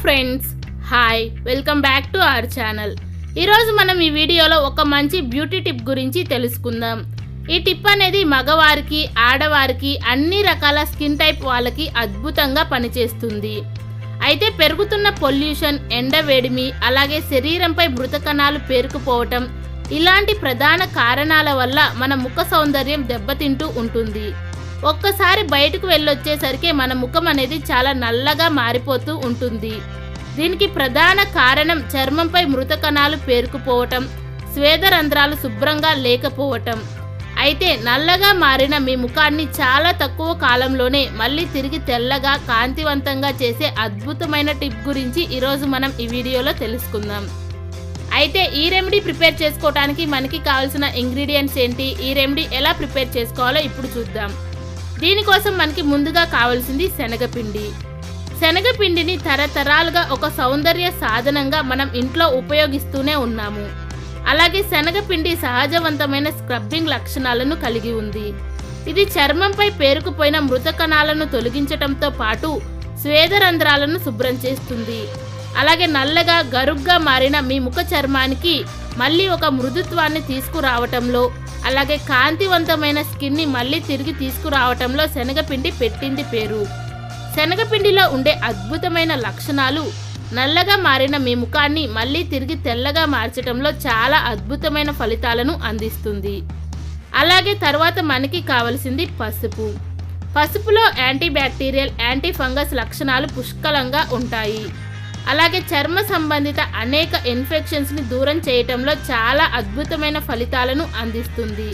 friends hi welcome back to our channel ఈరోజు మనం ఈ వీడియోలో ఒక మంచి బ్యూటీ టిప్ గురించి తెలుసుకుందాం ఈ టిప్ అనేది మగవారికి ఆడవారికి అన్ని రకాల స్కిన్ టైప్ వాళ్ళకి అద్భుతంగా పనిచేస్తుంది అయితే పెరుగుతున్న పొల్యూషన్ ఎండ వేడిమి అలాగే శరీరంపై మృత కణాలు పేరుకుపోవటం ఇలాంటి ప్రధాన కారణాల వల్ల మన ముఖ సౌందర్యం దెబ్బతింటూ ఉంటుంది ఒక్కసారి బయటకు వెళ్ళొచ్చేసరికి మన ముఖం అనేది చాలా నల్లగా మారిపోతూ ఉంటుంది దీనికి ప్రధాన కారణం చర్మంపై మృత కణాలు పేరుకుపోవటం స్వేదరంధ్రాలు శుభ్రంగా లేకపోవటం అయితే నల్లగా మారిన మీ ముఖాన్ని చాలా తక్కువ కాలంలోనే మళ్ళీ తిరిగి తెల్లగా కాంతివంతంగా చేసే అద్భుతమైన టిప్ గురించి ఈరోజు మనం ఈ వీడియోలో తెలుసుకుందాం అయితే ఈ రెమెడీ ప్రిపేర్ చేసుకోవడానికి మనకి కావాల్సిన ఇంగ్రీడియంట్స్ ఏంటి ఈ రెమెడీ ఎలా ప్రిపేర్ చేసుకోవాలో ఇప్పుడు చూద్దాం దీనికోసం మనకి ముందుగా కావాల్సింది శనగపిండి శనగపిండిని తరతరాలుగా ఒక సౌందర్య సాధనంగా మనం ఇంట్లో ఉపయోగిస్తూనే ఉన్నాము అలాగే శనగపిండి సహజవంతమైన స్క్రబ్బింగ్ లక్షణాలను కలిగి ఉంది ఇది చర్మంపై పేరుకుపోయిన మృత కణాలను తొలగించటంతో పాటు స్వేదరంధ్రాలను శుభ్రం చేస్తుంది అలాగే నల్లగా గరుగ్గా మారిన మీ ముఖ చర్మానికి మళ్ళీ ఒక మృదుత్వాన్ని తీసుకురావటంలో అలాగే కాంతివంతమైన స్కిన్ని మళ్ళీ తిరిగి తీసుకురావటంలో శనగపిండి పెట్టింది పేరు శనగపిండిలో ఉండే అద్భుతమైన లక్షణాలు నల్లగా మారిన మీ ముఖాన్ని మళ్ళీ తిరిగి తెల్లగా మార్చటంలో చాలా అద్భుతమైన ఫలితాలను అందిస్తుంది అలాగే తర్వాత మనకి కావలసింది పసుపు పసుపులో యాంటీ బ్యాక్టీరియల్ యాంటీ ఫంగస్ లక్షణాలు పుష్కలంగా ఉంటాయి అలాగే చర్మ సంబంధిత అనేక ఇన్ఫెక్షన్స్ని దూరం చేయటంలో చాలా అద్భుతమైన ఫలితాలను అందిస్తుంది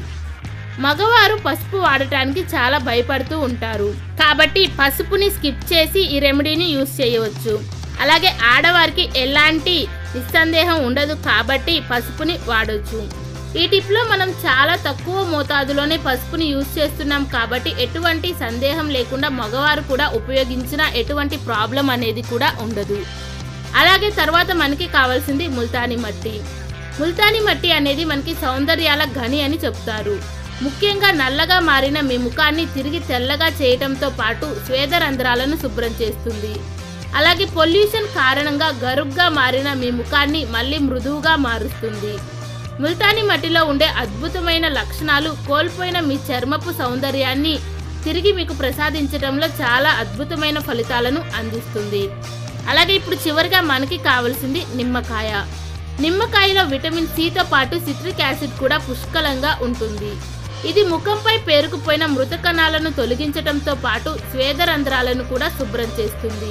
మగవారు పసుపు వాడటానికి చాలా భయపడుతూ ఉంటారు కాబట్టి పసుపుని స్కిప్ చేసి ఈ రెమెడీని యూస్ చేయవచ్చు అలాగే ఆడవారికి ఎలాంటి నిస్సందేహం ఉండదు కాబట్టి పసుపుని వాడొచ్చు ఈ టిప్లో మనం చాలా తక్కువ మోతాదులోనే పసుపుని యూస్ చేస్తున్నాం కాబట్టి ఎటువంటి సందేహం లేకుండా మగవారు కూడా ఉపయోగించిన ఎటువంటి ప్రాబ్లం అనేది కూడా ఉండదు అలాగే తర్వాత మనకి కావాల్సింది ముల్తానీ మట్టి ముల్తానీ మట్టి అనేది మనకి సౌందర్యాల గని అని చెప్తారు ముఖ్యంగా నల్లగా మారిన మీ ముఖాన్ని తిరిగి తెల్లగా చేయటంతో పాటు స్వేదరంధ్రాలను శుభ్రం చేస్తుంది అలాగే పొల్యూషన్ కారణంగా గరుగ్గా మారిన మీ ముఖాన్ని మళ్ళీ మృదువుగా మారుస్తుంది ముల్తానీ మట్టిలో ఉండే అద్భుతమైన లక్షణాలు కోల్పోయిన మీ చర్మపు సౌందర్యాన్ని తిరిగి మీకు ప్రసాదించడంలో చాలా అద్భుతమైన ఫలితాలను అందిస్తుంది అలాగే ఇప్పుడు చివరిగా మనకి కావాల్సింది నిమ్మకాయ నిమ్మకాయలో విటమిన్ సితో పాటు సిట్రిక్ యాసిడ్ కూడా పుష్కలంగా ఉంటుంది ఇది ముఖంపై పేరుకుపోయిన మృత కణాలను తొలగించటంతో పాటు స్వేదరంధ్రాలను కూడా శుభ్రం చేస్తుంది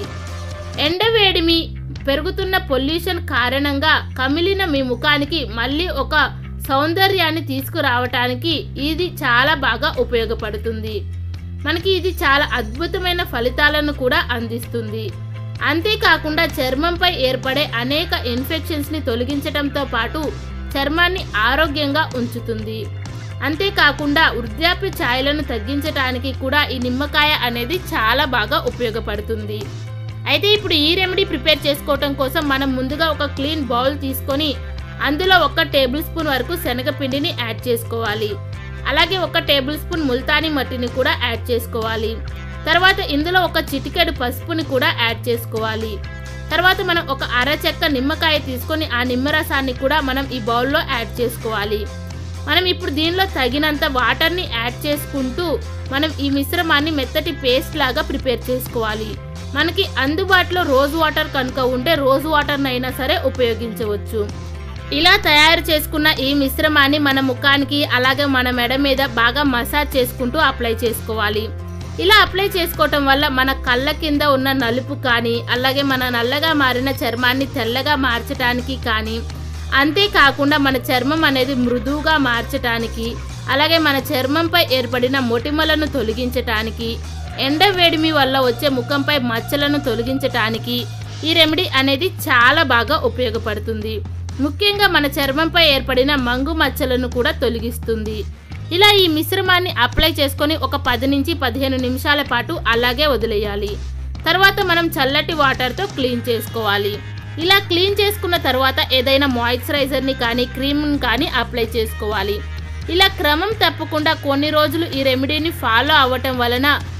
ఎండవేడిమి పెరుగుతున్న పొల్యూషన్ కారణంగా కమిలిన మీ ముఖానికి మళ్ళీ ఒక సౌందర్యాన్ని తీసుకురావటానికి ఇది చాలా బాగా ఉపయోగపడుతుంది మనకి ఇది చాలా అద్భుతమైన ఫలితాలను కూడా అందిస్తుంది అంతేకాకుండా చర్మంపై ఏర్పడే అనేక ఇన్ఫెక్షన్స్ని తొలగించడంతో పాటు చర్మాన్ని ఆరోగ్యంగా ఉంచుతుంది అంతేకాకుండా వృద్ధాప్య ఛాయలను తగ్గించడానికి కూడా ఈ నిమ్మకాయ అనేది చాలా బాగా ఉపయోగపడుతుంది అయితే ఇప్పుడు ఈ రెమెడీ ప్రిపేర్ చేసుకోవటం కోసం మనం ముందుగా ఒక క్లీన్ బౌల్ తీసుకొని అందులో ఒక టేబుల్ స్పూన్ వరకు శనగపిండిని యాడ్ చేసుకోవాలి అలాగే ఒక టేబుల్ స్పూన్ ముల్తానీ మట్టిని కూడా యాడ్ చేసుకోవాలి తర్వాత ఇందులో ఒక చిటికెడు పసుపుని కూడా యాడ్ చేసుకోవాలి తర్వాత మనం ఒక అర చెక్క నిమ్మకాయ తీసుకొని ఆ నిమ్మరసాన్ని కూడా మనం ఈ బౌల్లో యాడ్ చేసుకోవాలి మనం ఇప్పుడు దీనిలో తగినంత వాటర్ని యాడ్ చేసుకుంటూ మనం ఈ మిశ్రమాన్ని మెత్తటి పేస్ట్ లాగా ప్రిపేర్ చేసుకోవాలి మనకి అందుబాటులో రోజ్ వాటర్ కనుక ఉంటే రోజ్ వాటర్ని అయినా సరే ఉపయోగించవచ్చు ఇలా తయారు చేసుకున్న ఈ మిశ్రమాన్ని మన ముఖానికి అలాగే మన మెడ మీద బాగా మసాజ్ చేసుకుంటూ అప్లై చేసుకోవాలి ఇలా అప్లై చేసుకోవటం వల్ల మన కళ్ళ కింద ఉన్న నలుపు కానీ అలాగే మన నల్లగా మారిన చర్మాన్ని తెల్లగా మార్చడానికి కానీ అంతేకాకుండా మన చర్మం అనేది మృదువుగా మార్చటానికి అలాగే మన చర్మంపై ఏర్పడిన మొటిమలను తొలగించటానికి ఎండ వేడిమి వల్ల వచ్చే ముఖంపై మచ్చలను తొలగించటానికి ఈ రెమెడీ అనేది చాలా బాగా ఉపయోగపడుతుంది ముఖ్యంగా మన చర్మంపై ఏర్పడిన మంగు మచ్చలను కూడా తొలగిస్తుంది ఇలా ఈ మిశ్రమాన్ని అప్లై చేసుకొని ఒక పది నుంచి పదిహేను నిమిషాల పాటు అలాగే వదిలేయాలి తర్వాత మనం చల్లటి వాటర్తో క్లీన్ చేసుకోవాలి ఇలా క్లీన్ చేసుకున్న తర్వాత ఏదైనా మాయిశ్చరైజర్ని కానీ క్రీమ్ని కానీ అప్లై చేసుకోవాలి ఇలా క్రమం తప్పకుండా కొన్ని రోజులు ఈ రెమెడీని ఫాలో అవ్వటం వలన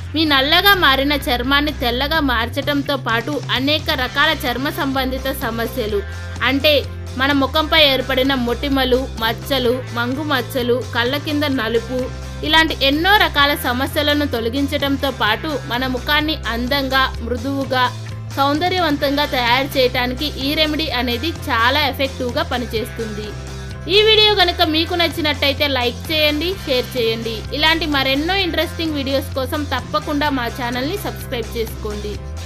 మీ నల్లగా మారిన చర్మాన్ని తెల్లగా మార్చడంతో పాటు అనేక రకాల చర్మ సంబంధిత సమస్యలు అంటే మన ముఖంపై ఏర్పడిన మొటిమలు మచ్చలు మంగు మచ్చలు కళ్ళ కింద నలుపు ఇలాంటి ఎన్నో రకాల సమస్యలను తొలగించడంతో పాటు మన ముఖాన్ని అందంగా మృదువుగా సౌందర్యవంతంగా తయారు చేయడానికి ఈ రెమెడీ అనేది చాలా ఎఫెక్టివ్గా పనిచేస్తుంది ఈ వీడియో కనుక మీకు నచ్చినట్టయితే లైక్ చేయండి షేర్ చేయండి ఇలాంటి మరెన్నో ఇంట్రెస్టింగ్ వీడియోస్ కోసం తప్పకుండా మా ఛానల్ని సబ్స్క్రైబ్ చేసుకోండి